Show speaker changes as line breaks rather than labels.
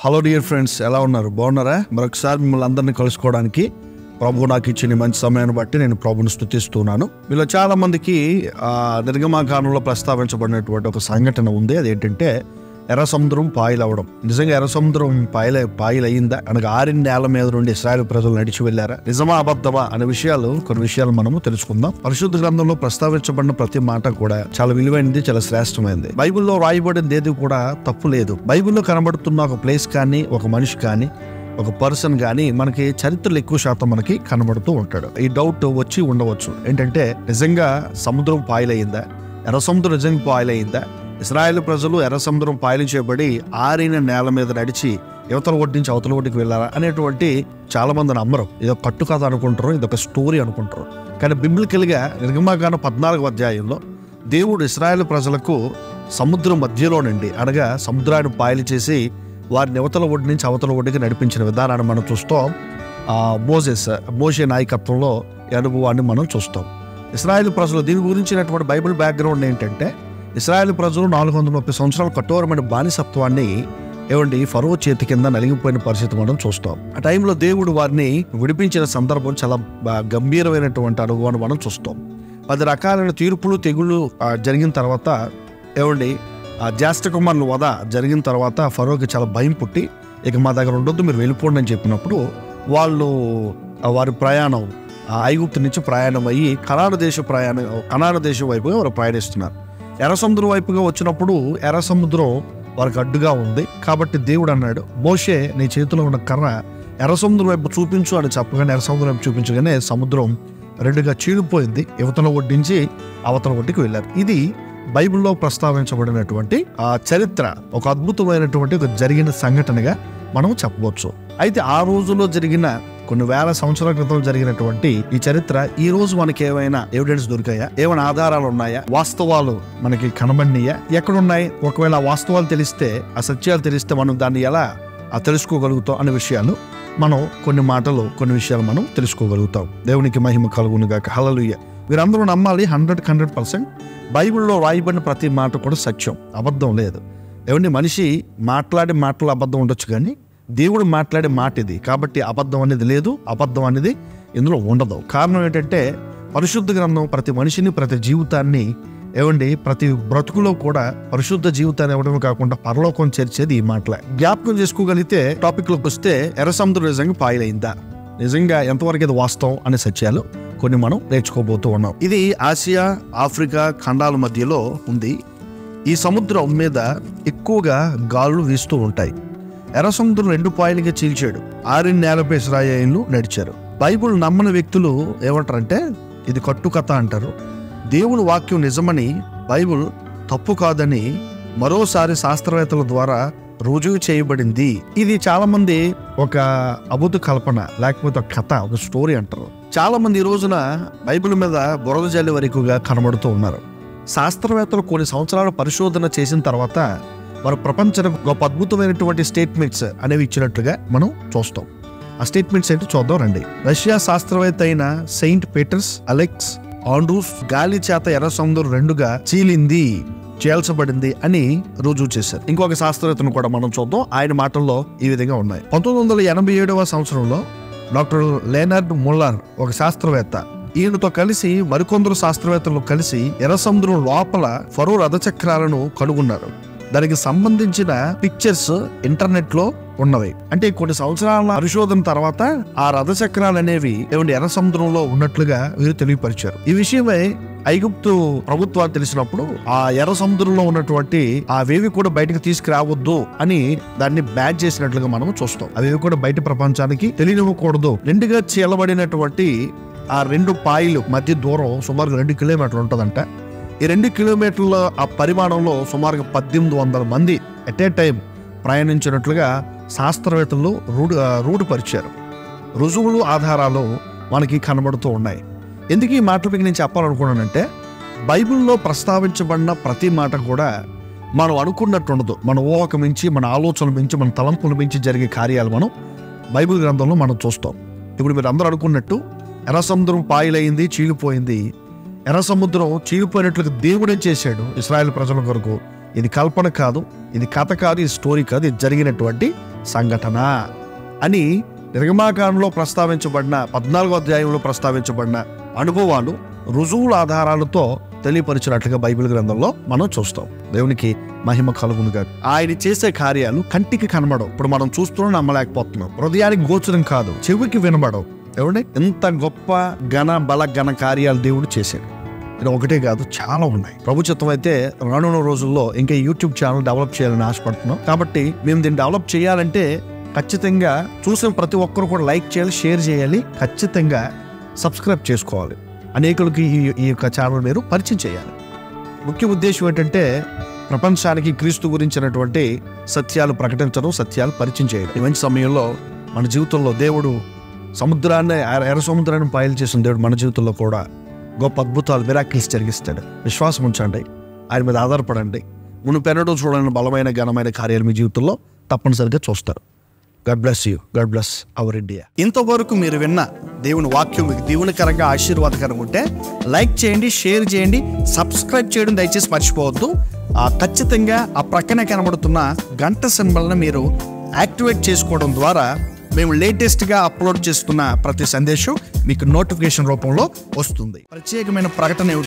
hello dear friends ఎలా ఉన్నారు బాగున్నారా మరొకసారి మిమ్మల్ని అందరినీ కలుసుకోవడానికి ప్రభు నాకు ఇచ్చిన ఈ మంచి సమయాన్ని బట్టి నేను ప్రభుని స్థుతిస్తున్నాను మీలో చాలా మందికి ఆ, నిర్గమాకాండంలో ప్రస్తావించబడినటువంటి ఒక సంఘటన ఉంది అదేంటంటే ఎర్ర సముద్రం పాయలవడం నిజంగా ఎర్ర సముద్రం పాయల పాయలయ్యిందా అనగా ఆరిన నేల మీద నుండి ఇస్రాయల్ ప్రజలు నడిచి వెళ్ళారా నిజమా అబద్ధమా అనే విషయాలు కొన్ని విషయాలు మనము తెలుసుకుందాం పరిశుద్ధ గ్రంథంలో ప్రస్తావించబడిన ప్రతి మాట కూడా చాలా విలువైనది చాలా శ్రేష్టమైనది బైబిల్లో రాయబడింది ఏది కూడా తప్పు లేదు బైబిల్లో కనబడుతున్న ఒక ప్లేస్ కానీ ఒక మనిషి కానీ ఒక పర్సన్ కానీ మనకి చరిత్రలు ఎక్కువ శాతం మనకి కనబడుతూ ఉంటాడు ఈ డౌట్ వచ్చి ఉండవచ్చు ఏంటంటే నిజంగా సముద్రం పాయలయ్యిందా ఎర్ర సముద్రం నిజంగా పాయలయ్యిందా ఇస్రాయేల్ ప్రజలు ఎర్ర సముద్రం పాయలు చేయబడి ఆరిన నేల మీద నడిచి యువతల ఒడ్డు నుంచి అవతల ఒడ్డుకి వెళ్ళారా అనేటువంటి చాలా మంది నమ్మరు ఇది ఒక కట్టు కథ అనుకుంటారు ఇది ఒక స్టోరీ అనుకుంటారు కానీ బిబ్లికల్గా నిర్గమాకాండ పద్నాలుగు అధ్యాయంలో దేవుడు ఇస్రాయేల్ ప్రజలకు సముద్రం మధ్యలో నుండి అనగా సముద్రాన్ని పాయలు చేసి వారిని యువతల ఒడ్డు నుంచి అవతల ఒడ్డుకి నడిపించిన విధానాన్ని మనం చూస్తాం ఆ మోజెస్ మోషే నాయకత్వంలో ఈ అనుభవాన్ని మనం చూస్తాం ఇస్రాయేల్ ప్రజలు దీని గురించినటువంటి బైబిల్ బ్యాక్గ్రౌండ్ ఏంటంటే ఇస్రాయేల్ ప్రజలు నాలుగు వందల ముప్పై సంవత్సరాల కఠోరమైన బానిసత్వాన్ని ఏమండి ఫరో చేతి కింద నలిగిపోయిన పరిస్థితి మనం చూస్తాం ఆ టైంలో దేవుడు వారిని విడిపించిన సందర్భం చాలా బా- గంభీరమైనటువంటి అనుభవాన్ని మనం చూస్తాం పది రకాలైన తీర్పులు తెగుళ్ళు ఆ, జరిగిన తర్వాత ఏమండి ఆ జ్యేష్ఠ కుమారుల వధ జరిగిన తర్వాత ఫరోకి చాలా భయం పుట్టి ఇక మా దగ్గర ఉండొద్దు మీరు వెళ్ళిపోండి అని చెప్పినప్పుడు వాళ్ళు ఆ, వారి ప్రయాణం ఆ ఐగుప్తు నుంచి ప్రయాణం అయ్యి కనాడ దేశ ప్రయాణం కనాడ దేశం వైపుగా వారు ప్రయాణిస్తున్నారు ఎర్ర సముద్రం వైపుగా వచ్చినప్పుడు ఎర్ర సముద్రం వారికి అడ్డుగా ఉంది కాబట్టి దేవుడు అన్నాడు మోషే నీ చేతిలో ఉన్న కర్ర ఎర్ర సముద్రం వైపు చూపించు అని చెప్పగానే ఎర్ర సముద్రం వైపు చూపించగానే సముద్రం రెండుగా చీలిపోయింది యువతల ఒడ్డించి అవతల ఒడ్డుకి వెళ్ళారు ఇది బైబిల్లో ప్రస్తావించబడినటువంటి ఆ చరిత్ర ఒక అద్భుతమైనటువంటి ఒక జరిగిన సంఘటనగా మనం చెప్పవచ్చు అయితే ఆ రోజుల్లో జరిగిన కొన్ని వేల సంవత్సరాల క్రితం జరిగినటువంటి ఈ చరిత్ర ఈ రోజు మనకి ఏమైనా ఎవిడెన్స్ దొరికాయా ఏమైనా ఆధారాలు ఉన్నాయా వాస్తవాలు మనకి కనబడినాయా ఎక్కడున్నాయి ఒకవేళ ఆ వాస్తవాలు తెలిస్తే ఆ సత్యాలు తెలిస్తే మనం దాన్ని ఎలా ఆ తెలుసుకోగలుగుతాం అనే విషయాలు మనం కొన్ని మాటలు కొన్ని విషయాలు మనం తెలుసుకోగలుగుతాం దేవునికి మహిమ కలుగును గాక హలలుయ్య వీరందరూ నమ్మాలి హండ్రెడ్ హండ్రెడ్ పర్సెంట్ బైబిల్లో రాయబడిన ప్రతి మాట కూడా సత్యం అబద్ధం లేదు ఏమండి మనిషి మాట్లాడే మాటలు అబద్ధం ఉండొచ్చు కానీ దేవుడు మాట్లాడే మాట ఇది కాబట్టి అబద్ధం అనేది లేదు అబద్ధం అనేది ఇందులో ఉండదు కారణం ఏంటంటే పరిశుద్ధ గ్రంథం ప్రతి మనిషిని ప్రతి జీవితాన్ని ఏమండి ప్రతి బ్రతుకులో కూడా పరిశుద్ధ జీవితాన్ని ఇవ్వడమే కాకుండా పరలోకం చేర్చేది ఈ మాటలే జ్ఞాపకం చేసుకోగలిగితే టాపిక్ లోకి వస్తే ఎర్ర సముద్రం నిజంగా పాయలైందా నిజంగా ఎంతవరకు ఇది వాస్తవం అనే సత్యాలు కొన్ని మనం నేర్చుకోబోతూ ఉన్నాం ఇది ఆసియా ఆఫ్రికా ఖండాల మధ్యలో ఉంది ఈ సముద్రం మీద ఎక్కువగా గాలులు వీస్తూ ఉంటాయి ఎర్ర సముద్రం రెండు పాయలుగా చీల్చాడు ఆరిన నేలపై ఇస్రాయేళ్లు నడిచారు బైబుల్ నమ్మని వ్యక్తులు ఏమంటారంటే ఇది కట్టుకథ అంటారు దేవుని వాక్యం నిజమని బైబుల్ తప్పు కాదని మరోసారి శాస్త్రవేత్తల ద్వారా రుజువు చేయబడింది ఇది చాలా మంది ఒక అబుద్ధ కల్పన లేకపోతే ఒక కథ ఒక స్టోరీ అంటారు చాలా మంది ఈ రోజున బైబిల్ మీద బురద జల్లి వరకుగా కనబడుతూ ఉన్నారు శాస్త్రవేత్తలు కొన్ని సంవత్సరాలు పరిశోధన చేసిన తర్వాత వారు ప్రపంచానికి గొప్ప అద్భుతమైనటువంటి స్టేట్మెంట్స్ అనేవి ఇచ్చినట్లుగా మనం చూస్తాం ఆ స్టేట్మెంట్స్ ఏంటో చూద్దాం రండి రష్యా శాస్త్రవేత్త అయిన సెయింట్ పీటర్స్ అలెక్స్ ఆండ్రూస్ గాలి చేత ఎర్ర సముద్రం రెండుగా చీలింది చేల్చబడింది అని రుజువు చేశారు ఇంకొక శాస్త్రవేత్తను కూడా మనం చూద్దాం ఆయన మాటల్లో ఈ విధంగా ఉన్నాయి పంతొమ్మిది వందల ఎనభై ఏడవ సంవత్సరంలో డాక్టర్ లేనార్డ్ ముల్లర్ ఒక శాస్త్రవేత్త ఈయనతో కలిసి మరికొందరు శాస్త్రవేత్తలు కలిసి ఎర్ర సముద్రం లోపల ఫరో రథచక్రాలను కనుగొన్నారు దానికి సంబంధించిన పిక్చర్స్ ఇంటర్నెట్ లో ఉన్నవి అంటే కొన్ని సంవత్సరాల పరిశోధన తర్వాత ఆ రథచక్రాలు అనేవి ఏమంటే ఎర్ర సముద్రంలో ఉన్నట్లుగా వీరు తెలియపరిచారు ఈ విషయమై ఐగుప్తు ప్రభుత్వాలు తెలిసినప్పుడు ఆ ఎర్ర సముద్రంలో ఉన్నటువంటి ఆ వేవి కూడా బయటకు తీసుకురావద్దు అని దాన్ని బ్యాన్ చేసినట్లుగా మనం చూస్తాం అవేవి కూడా బయట ప్రపంచానికి తెలియనివ్వకూడదు రెండుగా చీలబడినటువంటి ఆ రెండు పాయలు మధ్య దూరం సుమారు రెండు కిలోమీటర్లు ఉంటుందంట ఈ రెండు కిలోమీటర్ల ఆ పరిమాణంలో సుమారుగా పద్దెనిమిది వందల మంది ఎట్ ఏ టైం ప్రయాణించినట్లుగా శాస్త్రవేత్తలు రూఢ రూఢపరిచారు రుజువులు ఆధారాలు మనకి కనబడుతూ ఉన్నాయి ఎందుకు ఈ మాటలు మీకు నేను చెప్పాలనుకున్నానంటే బైబిల్లో ప్రస్తావించబడిన ప్రతి మాట కూడా మనం అనుకున్నట్టు ఉండదు మన ఊహకు మించి మన ఆలోచనలు మించి మన తలంపుల మించి జరిగే కార్యాలు మనం బైబిల్ గ్రంథంలో మనం చూస్తాం ఇప్పుడు మీరు అందరూ అనుకున్నట్టు ఎర్ర సముద్రం పాయలైంది చీలిపోయింది ఎర్ర సముద్రం చీలిపోయినట్లుగా దేవుడే చేశాడు ఇస్రాయేల్ ప్రజల కొరకు ఇది కల్పన కాదు ఇది కథ కాదు ఇది స్టోరీ కాదు ఇది జరిగినటువంటి సంఘటన అని నిర్గమాకారంలో ప్రస్తావించబడిన పద్నాలుగో అధ్యాయంలో ప్రస్తావించబడిన అనుభవాలు రుజువుల ఆధారాలతో తెలియపరిచినట్లుగా బైబిల్ గ్రంథంలో మనం చూస్తాం దేవునికి మహిమ కలుగును గారు ఆయన చేసే కార్యాలు కంటికి కనబడవు ఇప్పుడు మనం చూస్తున్నాం నమ్మలేకపోతున్నాం హృదయానికి గోచరం కాదు చెవికి వినబడవు ఏమండి ఎంత గొప్ప ఘన బల ఘన కార్యాలు దేవుడు చేశాడు ఇది ఒకటే కాదు చాలా ఉన్నాయి ప్రభు చిత్తం అయితే రానున్న రోజుల్లో ఇంకా యూట్యూబ్ ఛానల్ డెవలప్ చేయాలని ఆశపడుతున్నాం కాబట్టి మేము దీన్ని డెవలప్ చేయాలంటే ఖచ్చితంగా చూసిన ప్రతి ఒక్కరు కూడా లైక్ చేయాలి షేర్ చేయాలి ఖచ్చితంగా సబ్స్క్రైబ్ చేసుకోవాలి అనేకులకి ఈ ఈ యొక్క ఛానల్ మీరు పరిచయం చేయాలి ముఖ్య ఉద్దేశం ఏంటంటే ప్రపంచానికి క్రీస్తు గురించినటువంటి సత్యాలు ప్రకటించడం సత్యాలు పరిచయం చేయడం ఈ మంచి సమయంలో మన జీవితంలో దేవుడు సముద్రాన్ని ఎర్ర- ఎర్ర సముద్రాన్ని పాయలు చేసిన దేవుడు మన జీవితంలో కూడా గొప్ప అద్భుతాలు మిరాకిల్స్ జరిగిస్తాడు విశ్వాసం ఉంచండి ఆయన మీద ఆధారపడండి మునుపెన్నడూ చూడని బలమైన ఘనమైన కార్యాలు మీ జీవితంలో తప్పనిసరిగా చూస్తారు God bless you God bless our India ఇంతవరకు మీరు విన్న దేవుని వాక్యం మీకు దీవునికరంగా ఆశీర్వాదకరంగా ఉంటే లైక్ చేయండి షేర్ చేయండి సబ్స్క్రైబ్ చేయడం దయచేసి మర్చిపోవద్దు ఆ ఖచ్చితంగా ఆ ప్రక్కనే కనబడుతున్న గంట సింబల్ని మీరు యాక్టివేట్ చేసుకోవడం ద్వారా మేము లేటెస్ట్గా అప్లోడ్ చేస్తున్న ప్రతి సందేశం మీకు నోటిఫికేషన్ రూపంలో వస్తుంది ప్రత్యేకమైన ప్రకటన ఏమిటి